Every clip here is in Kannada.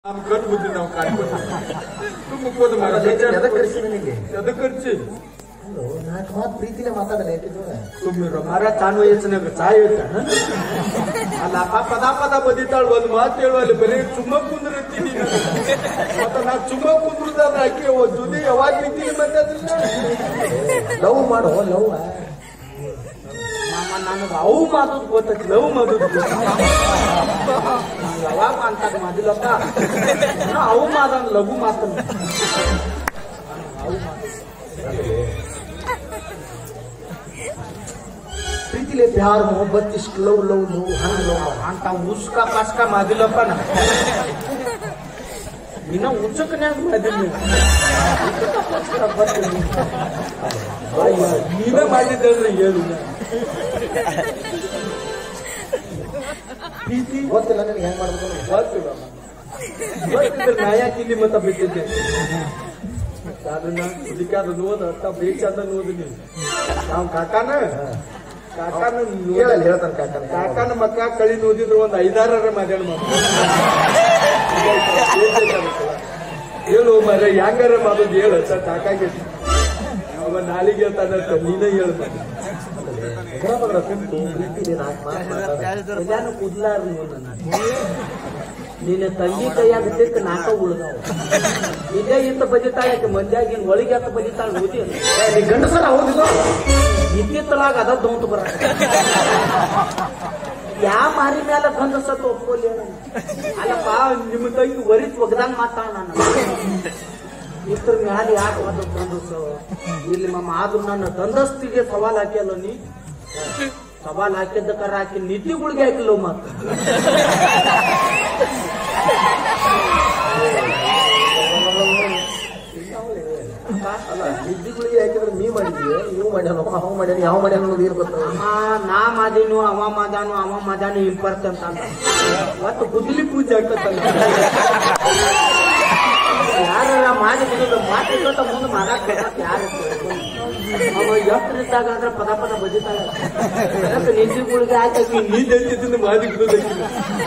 ನಮ್ ಕಟ್ ಬುದ್ಧಿ ನಾವು ಕಾಣ್ಬೋದು ತುಂಬಕ್ಕೋದು ಎದಕ್ಕೆ ಕರೆಸಿ ನಿನಗೆ ಎದಕ್ಕೆ ಖರ್ಚು ಅಲ್ಲೋ, ನಾಲ್ಕು ಮಾತು ಪ್ರೀತಿನೇ ಮಾತಾಡಲ್ಲ ಯಾಕಿದ್ರು ಸುಮ್ಮಿರ ಮರ ತಾನು ವಯಸ್ಸಿನಾಗ ಚಾಯ್ ಹೇಳ್ತಾನ ಅಲ್ಲ ಆ ಪದ ಪದ ಬದಿತಾಳ ಒಂದ್ ಮಾತು ಹೇಳುವಲ್ಲಿ ಬರೀ ಚುಮ್ಮ ಕುಂದ್ರತ್ತೀನಿ ಮತ್ತ ನಾ ಚುಮ್ಮ ಕುಂದ್ರದಾದ್ರೆ ಆಕೆ ಒಂದ್ ಜೊತೆ ಯಾವಾಗ ನಿಂತೀನಿ ಮತ್ತೆ ಅದನ್ನ ಲವ್ ಮಾಡೋ ಲವ್ ನನಗೆ ಅವು ಮಾತದ್ ಗೊತ್ತೈತಿ ಲವ್ ಮಾಡೋದು ಯಾವಾಗ ಅಂತಾಗ ಮಾದಿಲ್ಲಪ್ಪ ನಾ ಅವು ಮಾದಂಗ ಲಘು ಮಾತಂದ ಪ್ರೀತಿಲೆ ಪ್ಯಾರ್ ಮೊಹಬ್ಬತ್ ಇಷ್ಟು ಲವ್ ಲವ್ ಲವ್ ಹಂಗ್ ಲವ್ ಅಂತ ಉಸ್ಕ ಪಾಸ್ಕ ಮಾದಿಲ್ಲಪ್ಪ ನಾ ಇನ್ನ ಉಚ್ಚಕನ್ಯಾಗ ಮಾದಿಲ್ಲ ನೀವೇ ಮಾಡಿದ್ದಂದ್ರೆ ಹೇಳು ಪ್ರೀತಿ ಗೊತ್ತಿಲ್ಲ ನನಗೆ ಹೆಂಗ್ ಮಾಡ್ಬೇಕು ಅನ್ನೋದು. ಗೊತ್ತಿಲ್ಲ ಗೊತ್ತಿದ್ರೆ ನಾ ಯಾಕೆ ಇಲ್ಲಿ ಮತ್ತ ಬಿಟ್ಟಿದ್ದೆ ಅದನ್ನ ಇದಕ್ಕಾದ ನೋದ ಅರ್ಥ ಬೇಕಂದ ನೋದು ನೀವು ನಾವು ಕಾಕಾನ ಕಾಕಾನ ಹೇಳಲ್ಲ ಹೇಳ್ತಾನೆ ಕಾಕನ ಕಾಕಾನ ಮಕ್ಕ ಕಳಿ ನೋದಿದ್ರು ಒಂದ್ ಐದಾರರ ಮಾಡ್ಯಾಳ ಮಮ್ಮ ಹೇಳು ಮರ ಹೆಂಗಾರ ಮಾಡೋದು ಹೇಳ ಸರ್ ಕಾಕಾಗೆ ಅವ ನಾಲಿಗೆ ಹೇಳ್ತಾನಂತ ನೀನೇ ಹೇಳು ಎದ್ರ ಬದ್ರ ಕುಂತು ಪ್ರೀತಿಲೆ ನಾಲ್ಕು ಮಾತು ಮಾತಾಡ ಎಲ್ಲಾನು ಕುದ್ಲಾರ ನಿನ್ನ ತಂಗಿ ಕೈಯಾಗ ತಿಕ್ಕ ನಾಕ ಉಳ್ದಾವ ಇದೇ ಇಂತ ಬಜಿತಾಳ ಮಂದ್ಯಾಗಿನ ಒಳಗೆ ಅಂತ ಬಜಿತಾಳ ಓದಿ ನೀ ಗಂಡಸರ ಹೌದಿಲ್ಲ ಇತ್ತಿತ್ತಲಾಗ ಅದ ದೌಂತ ಬರ ಯಾ ಮಾರಿ ಮ್ಯಾಲ ಬಂದ ಸತ್ ಒಪ್ಕೊಲಿ ಅಲ್ಲಪ್ಪ ನಿಮ್ಮ ತಂಗಿ ವರಿತ್ ಒಗದಂಗ ಮಾತಾಡ ನಾನು ಇದ್ರ ಮ್ಯಾಲ ಯಾಕೆ ಅದು ತಂದಸ ಇಲ್ಲಿ ಮಮ್ಮ ಆದ್ರೂ ನನ್ನ ತಂದಸ್ತಿಗೆ ಸವಾಲ್ ಹಾಕಿಯಲ್ಲ ನೀ ಸವಾಲ್ ಹಾಕಿದ್ದ ಕರ ಹಾಕಿ ನಿಧಿಗಳಿಗೆ ಹಾಕಿಲ್ಲ ಮತ್ತ ಅಲ್ಲ ನಿದ್ದಿಗಳಿಗೆ ಹಾಕಿದ್ರೆ ನೀ ಮಾಡಿದ್ವಿ ನೀವು ಮಾಡ್ಯಾನ ಅವ ಮಾಡ್ಯಾನ ಯಾವ ಮಾಡ್ಯಾನ ಅನ್ನೋದು ಏನ್ ಗೊತ್ತ ಅಮ್ಮ ನಾ ಮಾದೇನು ಅವ ಮಾದಾನು ಅವ ಮಾದಾನು ಇಂಪಾರ್ಟೆಂಟ್ ಅಂತ ಒಟ್ಟು ಗುದ್ಲಿ ಪೂಜೆ ಆಗ್ತಲ್ಲ ಯಾರ ಮಾಡಿ ಬಿಡುದು ಮಾತಿ ಕೊಟ್ಟ ಮುಂದೆ ಮಾಡಕ್ ಯಾರು ಅವ ಎಷ್ಟರಿದ್ದಾಗ ಅಂದ್ರೆ ಪದ ಪದ ಬಜಿತಾಳ ಅದಕ್ಕೆ ನಿಧಿಗಳಿಗೆ ಹಾಕಿ ನೀದ್ ಹೇಳ್ತಿದ್ದು ಮಾಡಿ ಬಿಡೋದಕ್ಕಿಲ್ಲ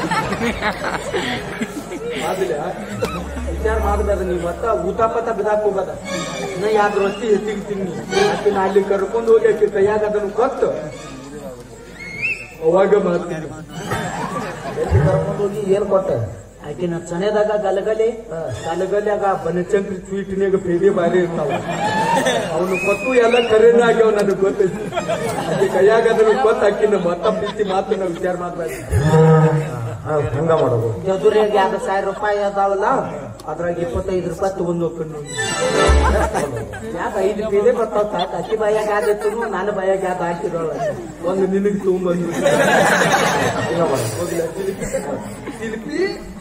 ಮಾಡಿಲ್ಲ ವಿಚಾರ ಮಾಡಬೇಡ ನೀವು ಮತ್ತ ಊಟ ಪತ ಬಿದಾಕ್ ಹೋಗದ ನಾ ಯಾವ್ದು ರೊಟ್ಟಿ ಹೆಚ್ಚಿಗೆ ತಿನ್ನಿ ಆಕಿನ ಅಲ್ಲಿ ಕರ್ಕೊಂಡು ಹೋಗಿ ಆಕಿ ಕೈಯಾಗ ಅದನ್ನು ಕೊಟ್ಟು ಅವಾಗ ಮಾಡ್ತೀನಿ ಎಲ್ಲಿ ಕರ್ಕೊಂಡು ಹೋಗಿ ಏನ್ ಕೊಟ್ಟ ಆಕಿನ ಚನೆದಾಗ ಗಲಗಲಿ ಗಲಗಲ್ಯಾಗ ಬನಚಂಕ್ರಿ ಸ್ವೀಟ್ನಾಗ ಪೇದೆ ಬಾರಿ ಇರ್ತಾವ ಅವನು ಕೊತ್ತು ಎಲ್ಲ ಕರೆನ ಆಗ್ಯಾವ ನನಗೆ ಗೊತ್ತೈತಿ ಆಕೆ ಕೈಯಾಗ ಅದನ್ನು ಕೊತ್ತು ಆಕಿನ ಮತ್ತ ಪ್ರೀತಿ ಮಾತು ನಾವು ವಿಚಾರ ಮಾಡ್ಬಾರ್ದು ಹಾ, ಹಂಗ ಮಾಡೋದು ಎದುರಿಗೆ ಎರಡು ಸಾವಿರ ರೂಪಾಯಿ ಅದಾವಲ್ಲ ಅದ್ರಾಗ ಇಪ್ಪತ್ತೈದು ರೂಪಾಯಿ ತಗೊಂಡ್ ಹೋಗ್ಕೊಂಡು ಯಾಕೆ ಐದು ಪೇದೆ ಬರ್ತಾವ ಸಾಕು ಅಕ್ಕಿ ಬಾಯಾಗ ಯಾವ್ದು ನಾನು ಬಾಯಾಗ ಯಾವ್ದು ಹಾಕಿರೋಳ ಒಂದು ನಿನಗೆ ತಗೊಂಡ್ಬಂದು ಹಿಂಗ ಮಾಡೋದು ಹೋಗಿಲ್ಲ ಶಿಲ್ಪಿ ಶಿಲ್ಪಿ